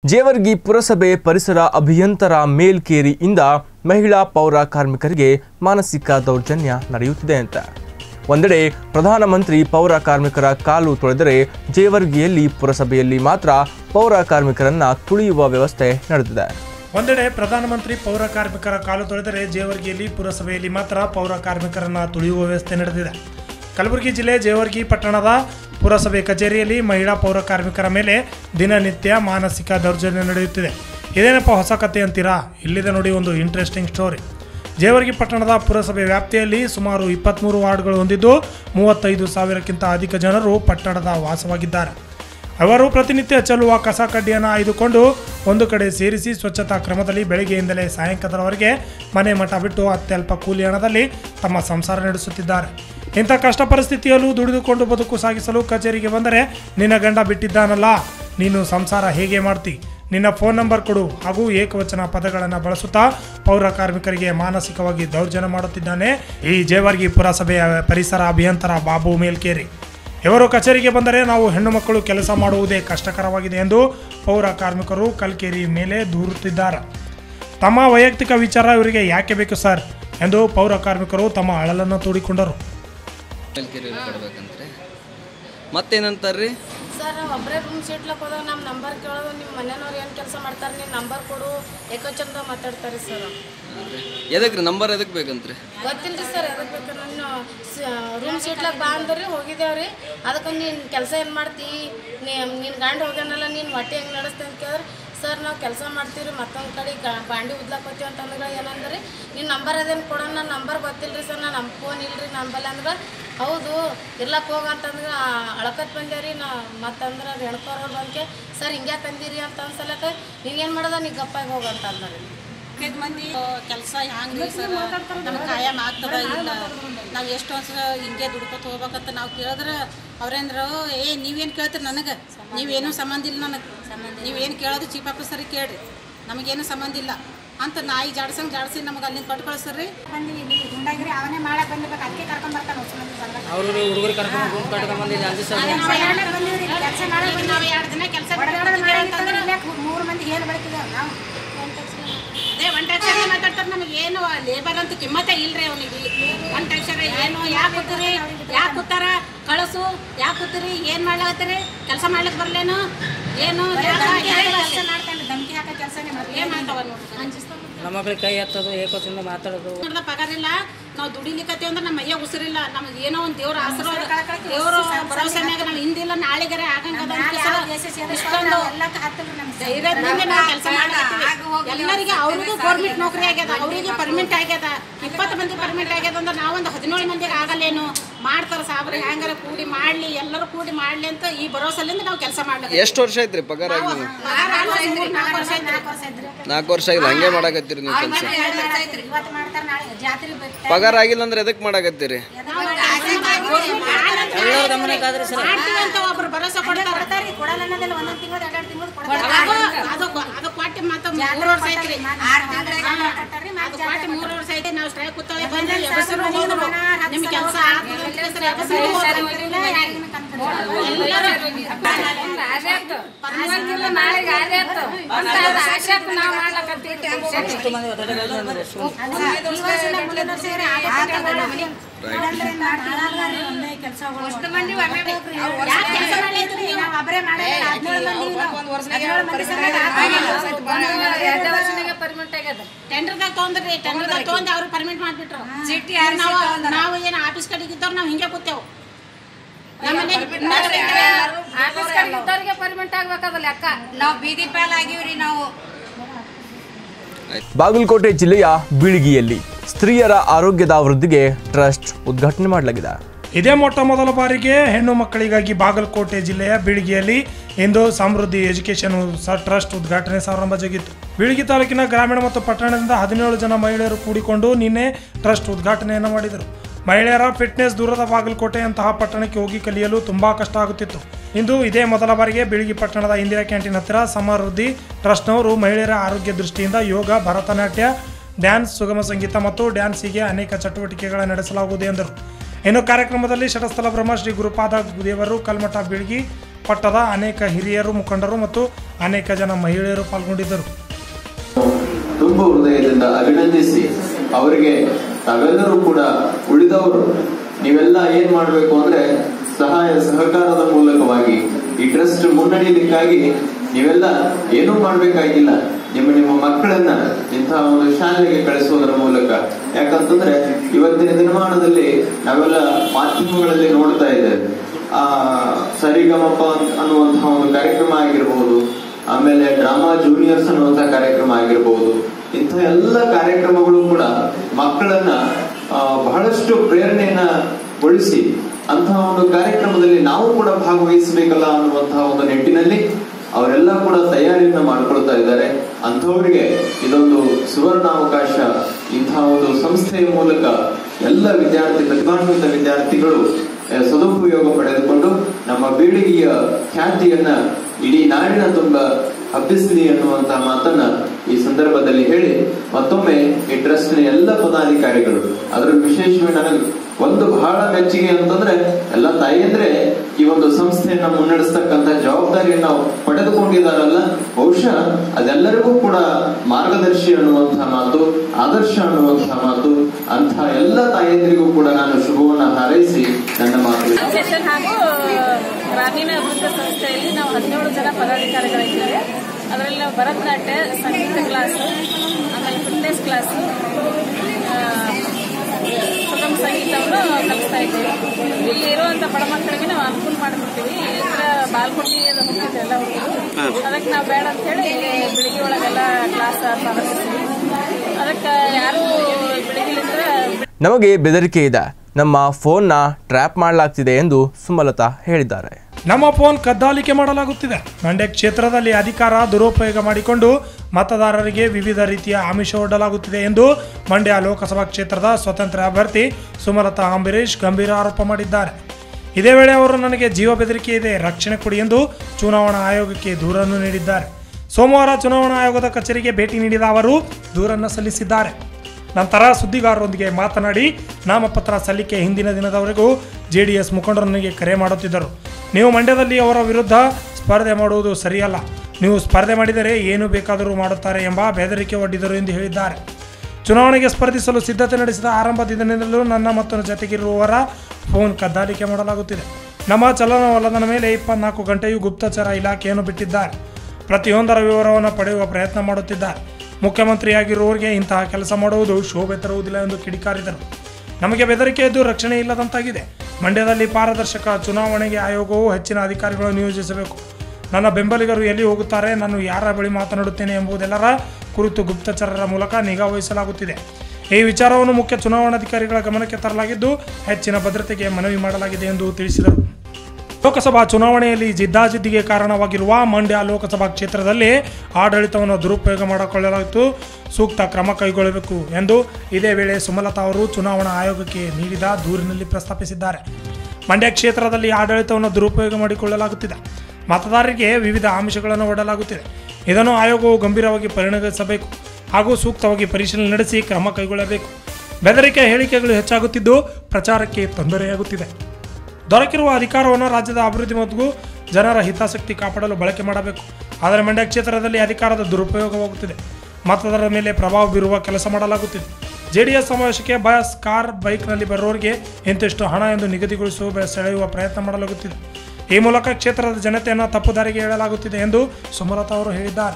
ಜೇವರ್ಗಿ ಪುರಸಭೆ ಪರಿಸರ ಅಭಿಯಂತರ ಮೇಲ್ಕೇರಿಯಿಂದ ಮಹಿಳಾ ಪೌರ ಕಾರ್ಮಿಕರಿಗೆ ಮಾನಸಿಕ ದೌರ್ಜನ್ಯ ನಡೆಯುತ್ತಿದೆ ಅಂತ ಒಂದೆಡೆ ಪ್ರಧಾನಮಂತ್ರಿ ಪೌರ ಕಾರ್ಮಿಕರ ಕಾಲು ತೊಳೆದರೆ ಜೇವರ್ಗಿಯಲ್ಲಿ ಪುರಸಭೆಯಲ್ಲಿ ಮಾತ್ರ ಪೌರ ಕಾರ್ಮಿಕರನ್ನ ತುಳಿಯುವ ವ್ಯವಸ್ಥೆ ನಡೆದಿದೆ ಒಂದೆಡೆ ಪ್ರಧಾನಮಂತ್ರಿ ಪೌರ ಕಾರ್ಮಿಕರ ಕಾಲು ತೊಳೆದರೆ ಜೇವರ್ಗಿಯಲ್ಲಿ ಪುರಸಭೆಯಲ್ಲಿ ಮಾತ್ರ ಪೌರ ಕಾರ್ಮಿಕರನ್ನ ತುಳಿಯುವ ವ್ಯವಸ್ಥೆ ನಡೆದಿದೆ ಕಲಬುರಗಿ ಜಿಲ್ಲೆ ಜೇವರ್ಗಿ ಪಟ್ಟಣದ ಪುರಸಭೆ ಕಚೇರಿಯಲ್ಲಿ ಮಹಿಳಾ ಪೌರ ಕಾರ್ಮಿಕರ ಮೇಲೆ ದಿನನಿತ್ಯ ಮಾನಸಿಕ ದೌರ್ಜನ್ಯ ನಡೆಯುತ್ತಿದೆ ಇದೇನಪ್ಪ ಹೊಸ ಕತೆ ಅಂತೀರಾ ಇಲ್ಲಿದೆ ನೋಡಿ ಒಂದು ಇಂಟ್ರೆಸ್ಟಿಂಗ್ ಸ್ಟೋರಿ ಜೇವರ್ಗಿ ಪಟ್ಟಣದ ಪುರಸಭೆ ವ್ಯಾಪ್ತಿಯಲ್ಲಿ ಸುಮಾರು ಇಪ್ಪತ್ತ್ಮೂರು ವಾರ್ಡ್ಗಳು ಹೊಂದಿದ್ದು ಮೂವತ್ತೈದು ಸಾವಿರಕ್ಕಿಂತ ಅಧಿಕ ಜನರು ಪಟ್ಟಣದ ವಾಸವಾಗಿದ್ದಾರೆ ಅವರು ಪ್ರತಿನಿತ್ಯ ಚೆಲ್ಲುವ ಕಸ ಕಡ್ಡಿಯನ್ನು ಆಯ್ದುಕೊಂಡು ಒಂದು ಕಡೆ ಸೇರಿಸಿ ಸ್ವಚ್ಛತಾ ಕ್ರಮದಲ್ಲಿ ಬೆಳಗ್ಗೆಯಿಂದಲೇ ಸಾಯಂಕಾಲದವರೆಗೆ ಮನೆ ಮಠ ಬಿಟ್ಟು ಅತ್ಯಲ್ಪ ಕೂಲಿ ಹಣದಲ್ಲಿ ತಮ್ಮ ಸಂಸಾರ ನಡೆಸುತ್ತಿದ್ದಾರೆ ಇಂಥ ಕಷ್ಟ ಪರಿಸ್ಥಿತಿಯಲ್ಲೂ ದುಡಿದುಕೊಂಡು ಬದುಕು ಸಾಗಿಸಲು ಕಚೇರಿಗೆ ಬಂದರೆ ನಿನ್ನ ಗಂಡ ಬಿಟ್ಟಿದ್ದಾನಲ್ಲ ನೀನು ಸಂಸಾರ ಹೇಗೆ ಮಾಡ್ತಿ ನಿನ್ನ ಫೋನ್ ನಂಬರ್ ಕೊಡು ಹಾಗೂ ಏಕವಚನ ಪದಗಳನ್ನು ಬಳಸುತ್ತಾ ಪೌರ ಕಾರ್ಮಿಕರಿಗೆ ಮಾನಸಿಕವಾಗಿ ದೌರ್ಜನ್ಯ ಮಾಡುತ್ತಿದ್ದಾನೆ ಈ ಜೇವರ್ಗಿ ಪುರಸಭೆಯ ಪರಿಸರ ಅಭಿಯಂತರ ಬಾಬು ಮೇಲ್ಕೇರಿ ಇವರು ಕಚೇರಿಗೆ ಬಂದರೆ ನಾವು ಹೆಣ್ಣು ಮಕ್ಕಳು ಕೆಲಸ ಮಾಡುವುದೇ ಕಷ್ಟಕರವಾಗಿದೆ ಎಂದು ಪೌರ ಕಾರ್ಮಿಕರು ಕಲ್ಕೇರಿ ಮೇಲೆ ದೂರುತ್ತಿದ್ದಾರೆ ತಮ್ಮ ವೈಯಕ್ತಿಕ ವಿಚಾರ ಇವರಿಗೆ ಯಾಕೆ ಬೇಕು ಸರ್ ಎಂದು ಪೌರ ಕಾರ್ಮಿಕರು ತಮ್ಮ ಅಳಲನ್ನು ತೋಡಿಕೊಂಡರು ಮೇಲ್ಕೆರೆ ಕೊಡ್ಬೇಕಂತ್ರಿ ಮತ್ತೇನಂತಾರ್ರಿ ಸರ್ ನಾವು ಒಬ್ಬರೇ ರೂಮ್ ಸೀಟ್ಲಕ್ಕೆ ಹೋದಾಗ ನಮ್ಮ ನಂಬರ್ ಕೇಳೋದು ನಿಮ್ಮ ಮನೆಯವ್ರು ಏನು ಕೆಲಸ ಮಾಡ್ತಾರೆ ನಿಮ್ಮ ನಂಬರ್ ಕೊಡು ಏಕವಚನದ ಮಾತಾಡ್ತಾರೆ ಸರ್ ಎದಕ್ಕೆ ರೀ ನಂಬರ್ ಎದಕ್ಕೆ ಬೇಕಂತ್ರಿ ಗೊತ್ತಿಲ್ಲ ರೀ ಸರ್ ಎದಕ್ಕೆ ಬೇಕು ನಾನು ರೂಮ್ ಸೀಟ್ಲಾಗ ಬಾ ಅಂದ್ರಿ ಹೋಗಿದ್ದೇವ್ರಿ ಅದಕ್ಕೆ ನೀನು ಕೆಲಸ ಏನು ಮಾಡ್ತಿ ನೀ ನಿನ್ನ ಗಂಡ ಹೋಗ್ಯಾನಲ್ಲ ನೀನು ಹೊಟ್ಟೆ ಹೆಂಗೆ ನಡೆಸ್ತೆ ಅಂತ ಕೇಳಿದ್ರೆ ಸರ್ ನಾವು ಕೆಲಸ ಮಾಡ್ತೀವಿ ರೀ ಮತ್ತೊಂದು ಕಡೆ ಗಾ ಬಾಂಡಿ ಉದ್ಲಕ್ಕೆ ಹೋಗ್ತೀವಿ ಅಂತ ಅಂದ್ರೆ ಏನಂದ್ರಿ ನಿನ್ನ ನಂಬರ್ ಅದೇನು ಕೊಡೋಣ ನನ್ನ ನಂಬರ್ ಗೊತ್ತಿಲ್ಲ ರೀ ಸರ್ ನಾನು ನಮ್ಮ ಫೋನ್ ಇಲ್ಲ ರೀ ನಂಬಲ್ಲ ಅಂದ್ರೆ ಹೌದು ಇರ್ಲಕ್ಕೆ ಹೋಗಂತಂದ್ರೆ ಅಳಕತ್ ಬಂದೇವ್ರಿ ನಾ ಮತ್ತಂದ್ರೆ ಹೆಣ್ಕೋರು ಬಂದ್ಕೆ ಸರ್ ಹಿಂಗೆ ತಂದಿರಿ ಅಂತ ಅನ್ಸಲಕ್ಕೆ ನೀವೇನು ಮಾಡೋದ ನೀ ಗಪ್ಪಾಗಿ ಹೋಗಂತ ಅಂದ್ರಿ ನಾಲ್ಕೈದು ಮಂದಿ ಕೆಲಸ ಹ್ಯಾಂಗ್ರಿ ಸರ್ ನಮ್ಗೆ ಕಾಯಂ ಆಗ್ತದ ಇಲ್ಲ ನಾವು ಎಷ್ಟು ವರ್ಷ ಹಿಂಗೆ ದುಡ್ಕೊತ ಹೋಗ್ಬೇಕಂತ ನಾವು ಕೇಳಿದ್ರೆ ಅವ್ರೇಂದ್ರು ಏ ನೀವೇನು ಕೇಳ್ತೀರಿ ನನಗೆ ನೀವೇನು ಸಂಬಂಧ ಇಲ್ಲ ನನಗೆ ನೀವೇನು ಕೇಳೋದು ಚೀಫ್ ಆಫೀಸರಿಗೆ ಕೇಳ್ರಿ ನಮಗೇನು ಸಂಬಂಧ ಇಲ್ಲ ಅಂತ ನಾಯಿ ಜಾಡ್ಸಂಗೆ ಜಾಡ್ಸಿ ನಮಗೆ ಅಲ್ಲಿಂದ ಕೊಟ್ಟು ಕಳಿಸ್ರಿ ಬಂದಿವಿ ಇಲ್ಲಿ ಗುಂಡಾಗಿರಿ ಅವನೇ ಮಾಡಕ್ ಬಂದಿರ್ಬೇಕು ಅದಕ್ಕೆ ಕರ್ಕೊಂಡ್ ಬರ್ತಾನೆ ಹೊಸ ಮಂದಿ ಬರ್ಬೇಕು ಅವರು ಹುಡುಗರು ಕರ್ಕೊಂಡು ಗುಂಪು ಕಟ್ಕೊಂಡ್ ಬಂದಿಲ್ಲ ಅಂಜು ಸರ್ ಬಂದಿವ್ರಿ ಕೆಲಸ ಮಾಡಕ್ ನಾವು ಎರಡು ದಿನ ಕೆಲಸ ಅಂತಂದ್ರೆ ಇಲ್ಲೇ ಮೂರು ಮಂದಿ ಏನು ಬೆಳಕಿದಾರ ನಾವು ಅದೇ ಒನ್ ಟಕ್ಷರ ಮಾತಾಡ್ತಾರೆ ನಮಗೆ ಏನು ಲೇಬರ್ ಅಂತ ಕಿಮ್ಮತ್ತೆ ಇಲ್ರಿ ಅವನಿಗೆ ಒನ್ ಟಕ್ಷರ ಏನು ಯಾಕೆ ಕೂತೀರಿ ಯಾಕೆ ಕೂತಾರ ಕಳಸು ಯಾಕೆ ಕೂತೀರಿ ಏನು ಮಾಡ್ಲಾಗತ್ತೀರಿ ಕೆಲಸ ಮಾಡ್ಲಿಕ್ಕೆ ಬರ್ಲೇನು ಏನು ಕೆಲಸ ಮಾಡ್ತಾನೆ ಧಮಕಿ ಹಾಕೋ ಕೆಲಸನೇ ಮಾಡ್ತೀವಿ ಏನು ಮಾಡ್ತಾವ ನೋಡಿ ನಮ್ಮ ಮಕ್ಳಿಗೆ ಕೈ ಎತ್ತೋದು ಏಕೋಚಿಂದ ಮಾತಾಡೋದು ನೋಡ್ದ ಪಗಾರ ಇಲ್ಲ ನಾವು ದುಡಿಲಿಕತ್ತೀವಿ ಅಂದ್ರೆ ನಮ್ಮ ಮೈಯಾಗ ಉಸಿರಿಲ್ಲ ನಮ್ಗೆ ಏನೋ ಒಂದು ದೇವ್ರ ಆಶೀರ್ವಾದ ದೇವ್ರ ಭರವಸೆ ಮ್ಯಾಗ ನಾವು ಹಿಂದಿಲ್ಲ ನಾಳೆಗರೆ ಆಗಂಗದ ಇಷ್ಟೊಂದು ಎಲ್ಲ ಹತ್ತಲ್ರಿ ನಮ್ಗೆ ಧೈರ್ಯದಿಂದ ನಾವು ಕೆಲಸ ಮಾಡಕತ್ತೀವಿ ಎಲ್ಲರಿಗೆ ಅವ್ರಿಗೂ ಗೌರ್ಮೆಂಟ್ ನೌಕರಿ ಆಗ್ಯದ ಅವರಿಗೆ ಪರ್ಮಿಟ್ ಆಗ್ಯದ ಇಪ್ಪತ್ತು ಮಂದಿ ಪರ್ಮಿಟ್ ಆಗ್ಯದ ಅಂದ್ರೆ ನಾವೊಂದು ಹದಿನೇಳು ಮಂದಿಗೆ ಆಗಲ್ಲೇನು ಮಾಡ್ತಾರ ಸಾಬ್ರಿ ಹ್ಯಾಂಗಾರ ಕೂಡಿ ಮಾಡ್ಲಿ ಎಲ್ಲರೂ ಕೂಡಿ ಮಾಡ್ಲಿ ಅಂತ ಈ ಭರೋಸೆಲಿಂದ ನಾವು ಕೆಲಸ ಮಾಡ್ಲಿಕ್ಕೆ ಎಷ್ಟು ವರ್ಷ ಐತ್ರಿ ಪಗಾರ ಆಗಿ ನೀವು ನಾಲ್ಕು ವರ್ಷ ಐತ್ರಿ. ನಾಲ್ಕು ವರ್ಷ ಆಗಿಲ್ಲ ಹಂಗೆ ಮಾಡಕತ್ತೀರಿ ನೀವು ಕೆಲಸ ಇವತ್ತು ಮಾಡ್ತಾರೆ ನಾಳೆ ಜಾತ್ರೆ ಬಿಟ್ಟು ಪಗಾರ ಆಗಿಲ್ಲ ಅಂದ್ರೆ ಎದಕ್ಕೆ ಮಾಡಕತ್ತೀರಿ ಎಲ್ಲರ ಗಮನಕ್ಕಾದ್ರೆ ಸರ್ ಮಾಡ್ತೀವಿ ಅಂತ ಒಬ್ರು ಭರೋಸೆ ಕೊಡ್ತಾರ ಕೊಡ್ತಾರೆ ಕೊಡಲ್ಲ ಅನ್ನೋದಿಲ್ಲ ಒಂದೊಂದು ತಿಂಗಳು ಎರಡು ತಿಂಗಳು ಅದು ಅದು ಅದು ಕೊಟ್ಟು ಮತ್ತೆ ಮೂರು ವರ್ಷ ಐತ್ರಿ ಕೊಡ್ತಾರೆ ಅದು ಕೊಟ್ಟು ಮೂರು ವರ್ಷ ಐತಿ ನಾವು ಸ್ಟ್ರೈಕ್ ಕೂತಾಳೆ ಬಂದ್ರೆ ಎಬಸರು ಹೋದ್ರು ನಿಮ್ಗೆ ಕೆಲಸ ಎಷ್ಟು ಮಂದಿ ಒತ್ತಡಗಳು ಅಂದ್ರೆ ಸುಮ್ನೆ ಯಾಕೆ ಕೆಲಸ ಮಾಡ್ಲಿಕ್ಕೆ ನೀವು ಒಬ್ಬರೇ ಮಾಡಿದ್ರೆ ಹದಿನೇಳು ಮಂದಿ ಪರ್ಮಿಟ್ ಆಗ್ಯದ ಟೆಂಡರ್ದಾಗ ತೊಗೊಂಡ್ರಿ ಟೆಂಡರ್ದಾಗ ತೊಗೊಂಡು ಅವ್ರು ಪರ್ಮಿಟ್ ಮಾಡ್ಬಿಟ್ರು ನಾವು ನಾವು ಏನು ಆಫೀಸ್ ಕಡೆಗೆ ಇದ್ದವ್ರು ನಾವು ಹಿಂಗೆ ಕೂತೇವು ನಮ್ಮನೆ ಆಫೀಸ್ ಕಡೆ ಇದ್ದವ್ರಿಗೆ ಪರ್ಮಿಟ್ ಆಗ್ಬೇಕದ ಲೆಕ್ಕ ನಾವು ಬೀದಿ ಪಾಲಾಗಿವ್ರಿ ನಾವು ಬಾಗಲಕೋಟೆ ಜಿಲ್ಲೆಯ ಬೀಳಗಿಯಲ್ಲಿ ಸ್ತ್ರೀಯರ ಆರೋಗ್ಯದ ವೃದ್ಧಿಗೆ ಟ್ರಸ್ಟ್ ಉದ್ಘಾಟನೆ ಮಾಡಲಾಗಿದೆ ಇದೇ ಮೊಟ್ಟ ಮೊದಲ ಬಾರಿಗೆ ಹೆಣ್ಣು ಮಕ್ಕಳಿಗಾಗಿ ಬಾಗಲಕೋಟೆ ಜಿಲ್ಲೆಯ ಬೀಳಿಗೆಯಲ್ಲಿ ಇಂದು ಸಮೃದ್ಧಿ ಎಜುಕೇಷನ್ ಸ- ಟ್ರಸ್ಟ್ ಉದ್ಘಾಟನೆ ಸಮಾರಂಭ ಜರುಗಿತು ಬೀಳಿಗೆ ತಾಲೂಕಿನ ಗ್ರಾಮೀಣ ಮತ್ತು ಪಟ್ಟಣದಿಂದ ಹದಿನೇಳು ಜನ ಮಹಿಳೆಯರು ಕೂಡಿಕೊಂಡು ನಿನ್ನೆ ಟ್ರಸ್ಟ್ ಉದ್ಘಾಟನೆಯನ್ನು ಮಾಡಿದರು ಮಹಿಳೆಯರ ಫಿಟ್ನೆಸ್ ದೂರದ ಬಾಗಲಕೋಟೆಯಂತಹ ಪಟ್ಟಣಕ್ಕೆ ಹೋಗಿ ಕಲಿಯಲು ತುಂಬಾ ಕಷ್ಟ ಆಗುತ್ತಿತ್ತು ಇಂದು ಇದೇ ಮೊದಲ ಬಾರಿಗೆ ಬೀಳಿಗೆ ಪಟ್ಟಣದ ಇಂದಿರಾ ಕ್ಯಾಂಟೀನ್ ಹತ್ತಿರ ಸಮೃದ್ಧಿ ಟ್ರಸ್ಟ್ನವರು ಮಹಿಳೆಯರ ಆರೋಗ್ಯ ದೃಷ್ಟಿಯಿಂದ ಯೋಗ ಭರತನಾಟ್ಯ ಡ್ಯಾನ್ಸ್ ಸುಗಮ ಸಂಗೀತ ಮತ್ತು ಡ್ಯಾನ್ಸಿಗೆ ಅನೇಕ ಚಟುವಟಿಕೆಗಳ ನಡೆಸಲಾಗುವುದು ಎಂದರು ಇನ್ನು ಕಾರ್ಯಕ್ರಮದಲ್ಲಿ ಶಟಸ್ಥಲ ಬ್ರಹ್ಮ ಶ್ರೀ ಗುರುಪಾದ ದೇವರು ಕಲ್ಮಠ ಬೀಳ್ಗಿ ಪಟ್ಟದ ಅನೇಕ ಹಿರಿಯರು ಮುಖಂಡರು ಮತ್ತು ಅನೇಕ ಜನ ಮಹಿಳೆಯರು ಪಾಲ್ಗೊಂಡಿದ್ದರು ತುಂಬ ಹೃದಯದಿಂದ ಅಭಿನಂದಿಸಿ ಅವರಿಗೆ ತಾವೆಲ್ಲರೂ ಕೂಡ ಉಳಿದವರು ನೀವೆಲ್ಲ ಏನ್ ಮಾಡಬೇಕು ಅಂದ್ರೆ ಸಹಾಯ ಸಹಕಾರದ ಮೂಲಕವಾಗಿ ಈ ಟ್ರಸ್ಟ್ ಮುನ್ನಡೆಯಲಿಕ್ಕಾಗಿ ನೀವೆಲ್ಲ ಏನೂ ಮಾಡ್ಬೇಕಾಗಿಲ್ಲ ನಿಮ್ಮ ನಿಮ್ಮ ಮಕ್ಕಳನ್ನ ಇಂತಹ ಒಂದು ಶಾಲೆಗೆ ಕಳಿಸುವುದರ ಮೂಲಕ ಯಾಕಂತಂದ್ರೆ ಇವತ್ತಿನ ದಿನಮಾನದಲ್ಲಿ ನಾವೆಲ್ಲ ಮಾಧ್ಯಮಗಳಲ್ಲಿ ನೋಡ್ತಾ ಇದ್ದೇವೆ ಆ ಸರಿಗಮಪ ಅನ್ನುವಂತಹ ಒಂದು ಕಾರ್ಯಕ್ರಮ ಆಗಿರಬಹುದು ಆಮೇಲೆ ಡ್ರಾಮಾ ಜೂನಿಯರ್ಸ್ ಅನ್ನುವಂತಹ ಕಾರ್ಯಕ್ರಮ ಆಗಿರಬಹುದು ಇಂಥ ಎಲ್ಲ ಕಾರ್ಯಕ್ರಮಗಳು ಕೂಡ ಮಕ್ಕಳನ್ನ ಆ, ಬಹಳಷ್ಟು ಪ್ರೇರಣೆಯನ್ನ ಗೊಳಿಸಿ ಅಂತಹ ಒಂದು ಕಾರ್ಯಕ್ರಮದಲ್ಲಿ ನಾವು ಕೂಡ ಭಾಗವಹಿಸಬೇಕಲ್ಲ ಅನ್ನುವಂತಹ ಒಂದು ನಿಟ್ಟಿನಲ್ಲಿ ಅವರೆಲ್ಲ ಕೂಡ ತಯಾರಿಯನ್ನ ಮಾಡ್ಕೊಳ್ತಾ ಇದ್ದಾರೆ ಅಂಥವರಿಗೆ ಇದೊಂದು ಸುವರ್ಣಾವಕಾಶ ಇಂತಹ ಒಂದು ಸಂಸ್ಥೆಯ ಮೂಲಕ ಎಲ್ಲ ವಿದ್ಯಾರ್ಥಿ ಪ್ರತಿಭಾನ್ವಿತ ವಿದ್ಯಾರ್ಥಿಗಳು ಆ, ಸದುಪಯೋಗ ಪಡೆದುಕೊಂಡು ನಮ್ಮ ಬೀಳಿಗೆಯ ಖ್ಯಾತಿಯನ್ನ ಇಡೀ ನಾಡಿನ ತುಂಬ ಹಬ್ಬಿಸಲಿ ಅನ್ನುವಂತಹ ಮಾತನ್ನ ಈ ಸಂದರ್ಭದಲ್ಲಿ ಹೇಳಿ ಮತ್ತೊಮ್ಮೆ ಈ ಟ್ರಸ್ಟ್ನ ಎಲ್ಲ ಪದಾಧಿಕಾರಿಗಳು ಅದರ ವಿಶೇಷವಾಗಿ ನನಗೆ ಒಂದು ಬಹಳ ಮೆಚ್ಚುಗೆ ಅಂತಂದ್ರೆ ಎಲ್ಲ ತಾಯಿಯಂದ್ರೆ ಈ ಒಂದು ಸಂಸ್ಥೆಯನ್ನ ಮುನ್ನಡೆಸ್ತಕ್ಕಂತ ಜವಾಬ್ದಾರಿಯನ್ನು ನಾವು ಪಡೆದುಕೊಂಡಿದ್ದಾರಲ್ಲ ಬಹುಶಃ ಅದೆಲ್ಲರಿಗೂ ಕೂಡ ಮಾರ್ಗದರ್ಶಿ ಅನ್ನುವಂತಹ ಮಾತು ಆದರ್ಶ ಅನ್ನುವಂತಹ ಮಾತು ಅಂತಹ ಎಲ್ಲ ತಾಯಂದಿರಿಗೂ ಕೂಡ ನಾನು ಶುಭವನ್ನ ಹಾರೈಸಿ ನನ್ನ ಮಾತು ಅಸೋಸಿಯೇಷನ್ ಹಾಗೂ ಗ್ರಾಮೀಣ ಅಭಿವೃದ್ಧಿ ಸಂಸ್ಥೆಯಲ್ಲಿ ನಾವು ಹದಿನೇಳು ಜನ ಪದಾಧಿಕಾರಿಗಳಿದ್ದೇವೆ ಅದರಲ್ಲಿ ನಾವು ಭರತನಾಟ್ಯ ಸಂಗೀತ ಕ್ಲಾಸ್ ಆಮೇಲೆ ಫಿಟ್ನೆಸ್ ಕ್ಲಾಸು ಸುಗಮ ಸಂಗೀತವನ್ನು ಕಲಿಸ್ತಾ ಇದ್ದೀವಿ ಇಲ್ಲಿ ಇರುವಂಥ ಬಡ ಮಕ್ಕಳಿಗೆ ನಾವು ಅನುಕೂಲ ಮಾಡಿಕೊಡ್ತೀವಿ ಇತರ ಬಾಲ್ಕೋಟಿ ಅದು ಹೋಗ್ತಿದೆ ಎಲ್ಲ ಹುಡುಗರು ಅದಕ್ಕೆ ನಾವು ಬೇಡ ಅಂತ ಹೇಳಿ ಬೆಳಿಗ್ಗೆ ಒಳಗೆಲ್ಲ ಕ್ಲಾಸ್ ಪ್ರಾರಂಭಿಸ್ತೀವಿ ಅದಕ್ಕೆ ಯಾರು ಬೆಳಿಗ್ಗೆಲಿಂದ ನಮಗೆ ಬೆದರಿಕೆ ಇದೆ ನಮ್ಮ ಫೋನ್ನ ಟ್ರ್ಯಾಪ್ ಮಾಡಲಾಗ್ತಿದೆ ಎಂದು ಸುಮಲತಾ ಹೇಳಿದ್ದಾರೆ ನಮ್ಮ ಫೋನ್ ಕದ್ದಾಲಿಕೆ ಮಾಡಲಾಗುತ್ತಿದೆ ಮಂಡ್ಯ ಕ್ಷೇತ್ರದಲ್ಲಿ ಅಧಿಕಾರ ದುರುಪಯೋಗ ಮಾಡಿಕೊಂಡು ಮತದಾರರಿಗೆ ವಿವಿಧ ರೀತಿಯ ಆಮಿಷ ಒಡ್ಡಲಾಗುತ್ತಿದೆ ಎಂದು ಮಂಡ್ಯ ಲೋಕಸಭಾ ಕ್ಷೇತ್ರದ ಸ್ವತಂತ್ರ ಅಭ್ಯರ್ಥಿ ಸುಮಲತಾ ಅಂಬರೀಶ್ ಗಂಭೀರ ಆರೋಪ ಮಾಡಿದ್ದಾರೆ ಇದೇ ವೇಳೆ ಅವರು ನನಗೆ ಜೀವ ಬೆದರಿಕೆ ಇದೆ ರಕ್ಷಣೆ ಕೊಡಿ ಎಂದು ಚುನಾವಣಾ ಆಯೋಗಕ್ಕೆ ದೂರನ್ನು ನೀಡಿದ್ದಾರೆ ಸೋಮವಾರ ಚುನಾವಣಾ ಆಯೋಗದ ಕಚೇರಿಗೆ ಭೇಟಿ ನೀಡಿದ ಅವರು ದೂರನ್ನು ಸಲ್ಲಿಸಿದ್ದಾರೆ ನಂತರ ಸುದ್ದಿಗಾರರೊಂದಿಗೆ ಮಾತನಾಡಿ ನಾಮಪತ್ರ ಸಲ್ಲಿಕೆ ಹಿಂದಿನ ದಿನದವರೆಗೂ ಜೆಡಿಎಸ್ ಮುಖಂಡರೊಂದಿಗೆ ಕರೆ ಮಾಡುತ್ತಿದ್ದರು ನೀವು ಮಂಡ್ಯದಲ್ಲಿ ಅವರ ವಿರುದ್ಧ ಸ್ಪರ್ಧೆ ಮಾಡುವುದು ಸರಿಯಲ್ಲ ನೀವು ಸ್ಪರ್ಧೆ ಮಾಡಿದರೆ ಏನು ಬೇಕಾದರೂ ಮಾಡುತ್ತಾರೆ ಎಂಬ ಬೆದರಿಕೆ ಒಡ್ಡಿದರು ಎಂದು ಹೇಳಿದ್ದಾರೆ ಚುನಾವಣೆಗೆ ಸ್ಪರ್ಧಿಸಲು ಸಿದ್ಧತೆ ನಡೆಸಿದ ಆರಂಭದಿಂದಲೂ ನನ್ನ ಮತ್ತು ಜೊತೆಗಿರುವವರ ಫೋನ್ ಕದ್ದಾಲಿಕೆ ಮಾಡಲಾಗುತ್ತಿದೆ ನಮ್ಮ ಚಲನವಲನದ ಮೇಲೆ ಇಪ್ಪತ್ನಾಲ್ಕು ಗಂಟೆಯೂ ಗುಪ್ತಚರ ಇಲಾಖೆಯನ್ನು ಬಿಟ್ಟಿದ್ದಾರೆ ಪ್ರತಿಯೊಂದರ ವಿವರವನ್ನು ಪಡೆಯುವ ಪ್ರಯತ್ನ ಮಾಡುತ್ತಿದ್ದಾರೆ ಮುಖ್ಯಮಂತ್ರಿಯಾಗಿರುವವರಿಗೆ ಇಂತಹ ಕೆಲಸ ಮಾಡುವುದು ಶೋಭೆ ತರುವುದಿಲ್ಲ ಎಂದು ಕಿಡಿಕಾರಿದರು ನಮಗೆ ಬೆದರಿಕೆ ಇದ್ದು ರಕ್ಷಣೆ ಇಲ್ಲದಂತಾಗಿದೆ ಮಂಡ್ಯದಲ್ಲಿ ಪಾರದರ್ಶಕ ಚುನಾವಣೆಗೆ ಆಯೋಗವು ಹೆಚ್ಚಿನ ಅಧಿಕಾರಿಗಳನ್ನು ನಿಯೋಜಿಸಬೇಕು ನನ್ನ ಬೆಂಬಲಿಗರು ಎಲ್ಲಿ ಹೋಗುತ್ತಾರೆ ನಾನು ಯಾರ ಬಳಿ ಮಾತನಾಡುತ್ತೇನೆ ಎಂಬುದೆಲ್ಲರ ಕುರಿತು ಗುಪ್ತಚರರ ಮೂಲಕ ನಿಗಾ ವಹಿಸಲಾಗುತ್ತಿದೆ ಈ ವಿಚಾರವನ್ನು ಮುಖ್ಯ ಚುನಾವಣಾಧಿಕಾರಿಗಳ ಗಮನಕ್ಕೆ ತರಲಾಗಿದ್ದು ಹೆಚ್ಚಿನ ಭದ್ರತೆಗೆ ಮನವಿ ಮಾಡಲಾಗಿದೆ ಎಂದು ತಿಳಿಸಿದರು ಲೋಕಸಭಾ ಚುನಾವಣೆಯಲ್ಲಿ ಜಿದ್ದಾಜಿದ್ದಿಗೆ ಕಾರಣವಾಗಿರುವ ಮಂಡ್ಯ ಲೋಕಸಭಾ ಕ್ಷೇತ್ರದಲ್ಲಿ ಆಡಳಿತವನ್ನು ದುರುಪಯೋಗ ಮಾಡಿಕೊಳ್ಳಲಾಗಿತ್ತು ಸೂಕ್ತ ಕ್ರಮ ಕೈಗೊಳ್ಳಬೇಕು ಎಂದು ಇದೇ ವೇಳೆ ಸುಮಲತಾ ಅವರು ಚುನಾವಣಾ ಆಯೋಗಕ್ಕೆ ನೀಡಿದ ದೂರಿನಲ್ಲಿ ಪ್ರಸ್ತಾಪಿಸಿದ್ದಾರೆ ಮಂಡ್ಯ ಕ್ಷೇತ್ರದಲ್ಲಿ ಆಡಳಿತವನ್ನು ದುರುಪಯೋಗ ಮಾಡಿಕೊಳ್ಳಲಾಗುತ್ತಿದೆ ಮತದಾರರಿಗೆ ವಿವಿಧ ಆಮಿಷಗಳನ್ನು ಒಡ್ಡಲಾಗುತ್ತಿದೆ ಇದನ್ನು ಆಯೋಗವು ಗಂಭೀರವಾಗಿ ಪರಿಗಣಿಸಬೇಕು ಹಾಗೂ ಸೂಕ್ತವಾಗಿ ಪರಿಶೀಲನೆ ನಡೆಸಿ ಕ್ರಮ ಕೈಗೊಳ್ಳಬೇಕು ಬೆದರಿಕೆ ಹೇಳಿಕೆಗಳು ಹೆಚ್ಚಾಗುತ್ತಿದ್ದು ಪ್ರಚಾರಕ್ಕೆ ತೊಂದರೆಯಾಗುತ್ತಿದೆ ದೊರಕಿರುವ ಅಧಿಕಾರವನ್ನು ರಾಜ್ಯದ ಅಭಿವೃದ್ಧಿ ಮತ್ತು ಜನರ ಹಿತಾಸಕ್ತಿ ಕಾಪಾಡಲು ಬಳಕೆ ಮಾಡಬೇಕು ಆದರೆ ಮಂಡ್ಯ ಕ್ಷೇತ್ರದಲ್ಲಿ ಅಧಿಕಾರದ ದುರುಪಯೋಗವಾಗುತ್ತಿದೆ ಮತದಾರರ ಮೇಲೆ ಪ್ರಭಾವ ಬೀರುವ ಕೆಲಸ ಮಾಡಲಾಗುತ್ತಿದೆ ಜೆಡಿಎಸ್ ಸಮಾವೇಶಕ್ಕೆ ಬಸ್ ಕಾರ್ ಬೈಕ್ನಲ್ಲಿ ಬರುವವರಿಗೆ ಇಂತಿಷ್ಟು ಹಣ ಎಂದು ನಿಗದಿಗೊಳಿಸುವ ಬೆ- ಸೆಳೆಯುವ ಪ್ರಯತ್ನ ಮಾಡಲಾಗುತ್ತಿದೆ ಈ ಮೂಲಕ ಕ್ಷೇತ್ರದ ಜನತೆಯನ್ನು ತಪ್ಪು ದಾರಿಗೆ ಎಳೆಯಲಾಗುತ್ತಿದೆ ಎಂದು ಸುಮಲತಾ ಅವರು ಹೇಳಿದ್ದಾರೆ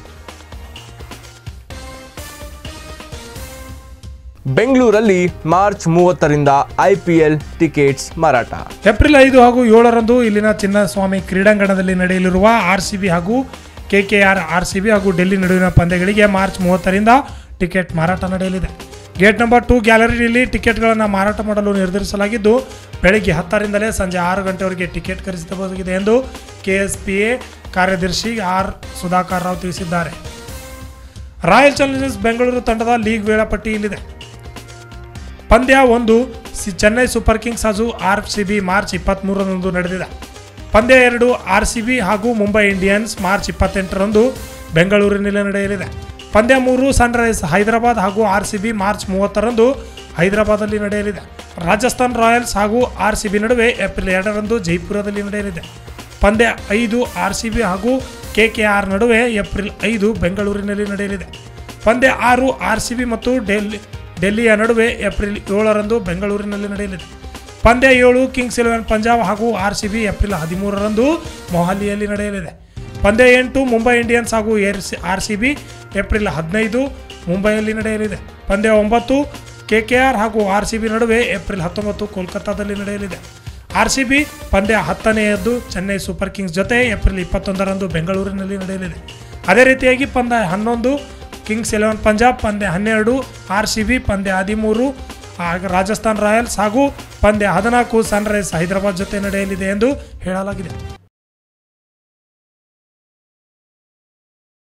ಬೆಂಗಳೂರಲ್ಲಿ ಮಾರ್ಚ್ ಮೂವತ್ತರಿಂದ ಐಪಿಎಲ್ ಟಿಕೆಟ್ಸ್ ಮಾರಾಟ ಏಪ್ರಿಲ್ ಐದು ಹಾಗೂ ಏಳರಂದು ಇಲ್ಲಿನ ಚಿನ್ನಸ್ವಾಮಿ ಕ್ರೀಡಾಂಗಣದಲ್ಲಿ ನಡೆಯಲಿರುವ ಆರ್ ಸಿ ಬಿ ಹಾಗೂ ಕೆಕೆಆರ್ ಆರ್ ಸಿ ಬಿ ಹಾಗೂ ಡೆಲ್ಲಿ ನಡುವಿನ ಪಂದ್ಯಗಳಿಗೆ ಮಾರ್ಚ್ ಮೂವತ್ತರಿಂದ ಟಿಕೆಟ್ ಮಾರಾಟ ನಡೆಯಲಿದೆ ಗೇಟ್ ನಂಬರ್ ಟೂ ಗ್ಯಾಲರಿಯಲ್ಲಿ ಟಿಕೆಟ್ಗಳನ್ನು ಮಾರಾಟ ಮಾಡಲು ನಿರ್ಧರಿಸಲಾಗಿದ್ದು ಬೆಳಗ್ಗೆ ಹತ್ತರಿಂದಲೇ ಸಂಜೆ ಆರು ಗಂಟೆವರೆಗೆ ಟಿಕೆಟ್ ಖರೀದಿಸಬಹುದಾಗಿದೆ ಎಂದು ಕೆಎಸ್ಪಿಎ ಕಾರ್ಯದರ್ಶಿ ಆರ್ ಸುಧಾಕರ್ ರಾವ್ ತಿಳಿಸಿದ್ದಾರೆ ರಾಯಲ್ ಚಾಲೆಂಜರ್ಸ್ ಬೆಂಗಳೂರು ತಂಡದ ಲೀಗ್ ವೇಳಾಪಟ್ಟಿ ಇಲ್ಲಿದೆ ಪಂದ್ಯ ಒಂದು ಸಿ ಚೆನ್ನೈ ಸೂಪರ್ ಕಿಂಗ್ಸ್ ಹಾಗೂ ಆರ್ ಸಿ ಬಿ ಮಾರ್ಚ್ ಇಪ್ಪತ್ತ್ಮೂರರಂದು ನಡೆದಿದೆ ಪಂದ್ಯ ಎರಡು ಆರ್ ಸಿ ಬಿ ಹಾಗೂ ಮುಂಬೈ ಇಂಡಿಯನ್ಸ್ ಮಾರ್ಚ್ ಇಪ್ಪತ್ತೆಂಟರಂದು ಬೆಂಗಳೂರಿನಲ್ಲಿ ನಡೆಯಲಿದೆ ಪಂದ್ಯ ಮೂರು ಸನ್ರೈಸ್ ಹೈದರಾಬಾದ್ ಹಾಗೂ ಆರ್ ಸಿ ಬಿ ಮಾರ್ಚ್ ಮೂವತ್ತರಂದು ಹೈದರಾಬಾದಲ್ಲಿ ನಡೆಯಲಿದೆ ರಾಜಸ್ಥಾನ್ ರಾಯಲ್ಸ್ ಹಾಗೂ ಆರ್ ಸಿ ಬಿ ನಡುವೆ ಏಪ್ರಿಲ್ ಎರಡರಂದು ಜೈಪುರದಲ್ಲಿ ನಡೆಯಲಿದೆ ಪಂದ್ಯ ಐದು ಆರ್ ಸಿ ಬಿ ಹಾಗೂ ಕೆ ಕೆ ಆರ್ ನಡುವೆ ಏಪ್ರಿಲ್ ಐದು ಬೆಂಗಳೂರಿನಲ್ಲಿ ನಡೆಯಲಿದೆ ಪಂದ್ಯ ಆರು ಆರ್ ಸಿ ಬಿ ಮತ್ತು ಡೆಲ್ಲಿ ಡೆಲ್ಲಿಯ ನಡುವೆ ಏಪ್ರಿಲ್ ಏಳರಂದು ಬೆಂಗಳೂರಿನಲ್ಲಿ ನಡೆಯಲಿದೆ ಪಂದ್ಯ ಏಳು ಕಿಂಗ್ಸ್ ಇಲೆವೆನ್ ಪಂಜಾಬ್ ಹಾಗೂ ಆರ್ ಸಿ ಬಿ ಏಪ್ರಿಲ್ ಹದಿಮೂರರಂದು ಮೊಹಾಲಿಯಲ್ಲಿ ನಡೆಯಲಿದೆ ಪಂದ್ಯ ಎಂಟು ಮುಂಬೈ ಇಂಡಿಯನ್ಸ್ ಹಾಗೂ R C R C B April ಹದಿನೈದು ಮುಂಬೈಯಲ್ಲಿ ನಡೆಯಲಿದೆ ಪಂದ್ಯ ಒಂಬತ್ತು ಕೆ ಕೆ ಆರ್ ಹಾಗೂ ಆರ್ ಸಿ ಬಿ ನಡುವೆ ಏಪ್ರಿಲ್ ಹತ್ತೊಂಬತ್ತು ಕೋಲ್ಕತ್ತಾದಲ್ಲಿ ನಡೆಯಲಿದೆ ಆರ್ ಸಿ ಬಿ ಪಂದ್ಯ ಹತ್ತನೆಯದ್ದು ಚೆನ್ನೈ ಸೂಪರ್ ಕಿಂಗ್ಸ್ ಜೊತೆ ಏಪ್ರಿಲ್ ಇಪ್ಪತ್ತೊಂದರಂದು ಬೆಂಗಳೂರಿನಲ್ಲಿ ನಡೆಯಲಿದೆ ಅದೇ ರೀತಿಯಾಗಿ ಪಂದ್ಯ ಹನ್ನೊಂದು ಕಿಂಗ್ಸ್ ಎಲೆವೆನ್ ಪಂಜಾಬ್ ಪಂದ್ಯ ಹನ್ನೆರಡು ಆರ್ ಸಿ ಬಿ ಪಂದ್ಯ ಹದಿಮೂರು ಆಗ ರಾಜಸ್ಥಾನ್ ರಾಯಲ್ಸ್ ಹಾಗೂ ಪಂದ್ಯ ಹದಿನಾಲ್ಕು ಸನ್ರೈಸ್ ಹೈದರಾಬಾದ್ ಜೊತೆ ನಡೆಯಲಿದೆ ಎಂದು ಹೇಳಲಾಗಿದೆ